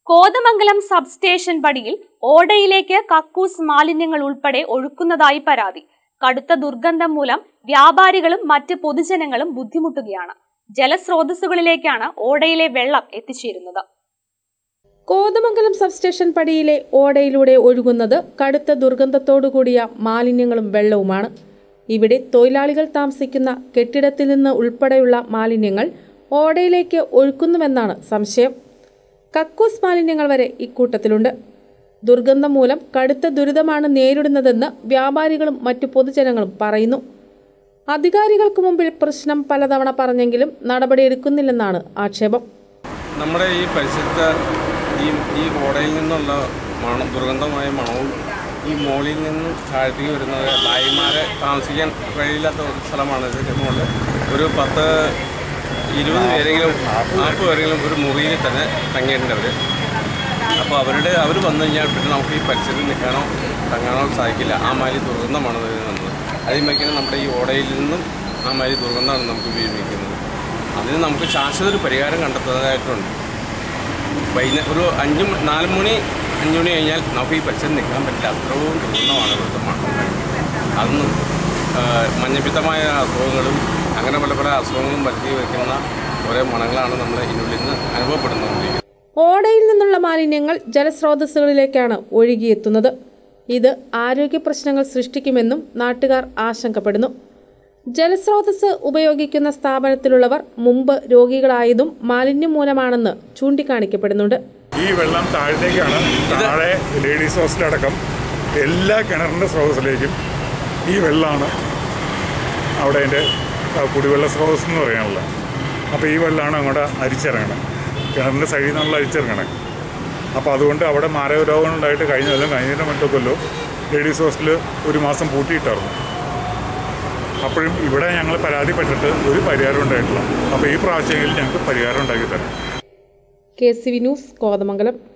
Kothamangalam substation പടിയിൽ ഓടയിലേക്ക് കക്കൂസ് മാലിന്യങ്ങൾ ഉൾപ്പെടെ ഒഴുക്കുന്നതായി പരാതി കടുത്ത ദുർഗന്ധം മൂലം വ്യാപാരികളും മറ്റ് പൊതുജനങ്ങളും ബുദ്ധിമുട്ടുകയാണ് ജലസ്രോതസ്സുകളിലേക്കാണ് ഓടയിലെ വെള്ളം എത്തിച്ചേരുന്നത് കോതമംഗലം സബ്സ്റ്റേഷൻ പടിയിലെ ഓടയിലൂടെ ഒഴുകുന്നത് കടുത്ത ദുർഗന്ധത്തോടുകൂടിയ മാലിന്യങ്ങളും വെള്ളവുമാണ് ഇവിടെ തൊഴിലാളികൾ താമസിക്കുന്ന കെട്ടിടത്തിൽ നിന്ന് ഉൾപ്പെടെയുള്ള മാലിന്യങ്ങൾ ഓടയിലേക്ക് ഒഴുക്കുന്നുവെന്നാണ് സംശയം കക്കൂസ് മാലിന്യങ്ങൾ വരെ ഇക്കൂട്ടത്തിലുണ്ട് ദുർഗന്ധം മൂലം കടുത്ത ദുരിതമാണ് നേരിടുന്നതെന്ന് വ്യാപാരികളും മറ്റു പൊതുജനങ്ങളും പറയുന്നു അധികാരികൾക്ക് മുമ്പിൽ പ്രശ്നം പലതവണ പറഞ്ഞെങ്കിലും നടപടിയെടുക്കുന്നില്ലെന്നാണ് ആക്ഷേപം നമ്മുടെ ഈ പരിസരത്ത് ഈ ഈ ഓടയിൽ നിന്നുള്ള മണം ദുർഗന്ധമായ മണവും ഈ മോളിൽ നിന്നും താഴത്തേക്ക് വരുന്നത് നായിമാരെ താമസിക്കാൻ കഴിയില്ലാത്ത ഒരു സ്ഥലമാണ് ഇതിൻ്റെ മുകളിൽ ഒരു പത്ത് ഇരുപത് പേരെങ്കിലും നാൽപ്പത് പേരെങ്കിലും ഒരു മുറിയിൽ തന്നെ തങ്ങിയിട്ടുണ്ട് അവർ അപ്പോൾ അവരുടെ അവർ വന്നു കഴിഞ്ഞാൽ പിന്നെ നമുക്ക് ഈ പരിസരത്ത് നിൽക്കാനോ തങ്ങാനോ സാധിക്കില്ല ആ മാതിരി ദുർഗന്ധമാണ് ഇതിൽ വന്നത് അതേമാതിരി നമ്മുടെ ഈ ഓടയിൽ നിന്നും ആ മാതിരി ദുർഗന്ധമാണ് നമുക്ക് ഉപയോഗിക്കുന്നത് അതിന് നമുക്ക് ശാശ്വത ഒരു പരിഹാരം കണ്ടെത്തുന്നതായിട്ടുണ്ട് വൈകുന്നേരം ഒരു അഞ്ച് മണി നാല് മണി അഞ്ച് മണി കഴിഞ്ഞാൽ നമുക്ക് ഈ പരിസരം നിൽക്കാൻ പറ്റില്ല അത്രയും ദുർഗന്ധമാണ് ഇവിടുത്തെ മണം അതൊന്നും ആ, മഞ്ഞപ്പിത്തമായ അസുഖങ്ങളും അങ്ങനെ പല പല അസുഖങ്ങളും വരുത്തി വയ്ക്കുന്ന ഓരോ മണങ്ങളാണ് നമ്മൾ ഇതിനുള്ളിൽ നിന്ന് അനുഭവപ്പെടുന്നുകൊണ്ടിരിക്കുന്നത് ഓടയിൽ നിന്നുള്ള മാലിന്യങ്ങൾ ജലസ്രോതസ്സുകളിലേക്കാണ് ഒഴുകിയെത്തുന്നത് ഇത് ആരോഗ്യ പ്രശ്നങ്ങൾ സൃഷ്ടിക്കുമെന്നും നാട്ടുകാർ ആശങ്കപ്പെടുന്നു ജലസ്രോതസ് ഉപയോഗിക്കുന്ന സ്ഥാപനത്തിലുള്ളവർ മുമ്പ് രോഗികളായതും മാലിന്യം മൂലമാണെന്ന് ചൂണ്ടിക്കാണിക്കപ്പെടുന്നുണ്ട് ഈ വെള്ളം താഴത്തേക്കാണ് താഴെ ലേഡീസ് ഹോസ്റ്റലടക്കം എല്ലാ കിണറിൻ്റെ സ്രോതസ്സിലേക്കും ഈ വെള്ളമാണ് അവിടെ അതിൻ്റെ കുടിവെള്ള സ്രോതസ് എന്ന് പറയാനുള്ളത് അപ്പോൾ ഈ വെള്ളമാണ് അങ്ങോട്ട് അരിച്ചിറങ്ങണത് കിണറിൻ്റെ സൈഡിൽ നിന്നുള്ള അരിച്ചിറങ്ങണത് അപ്പോൾ അതുകൊണ്ട് അവിടെ മാരകരോഗം ഉണ്ടായിട്ട് കഴിഞ്ഞ കൊല്ലം കഴിഞ്ഞ മറ്റോ കൊല്ലം ലേഡീസ് ഹോസ്റ്റൽ ഒരു മാസം പൂട്ടിയിട്ടായിരുന്നു അപ്പോഴും ഇവിടെ ഞങ്ങൾ പരാതിപ്പെട്ടിട്ട് ഒരു പരിഹാരം ഉണ്ടായിട്ടില്ല അപ്പോൾ ഈ പ്രാവശ്യമെങ്കിലും ഞങ്ങൾക്ക് പരിഹാരം ഉണ്ടാക്കി തരാം K C V news Kothamangalam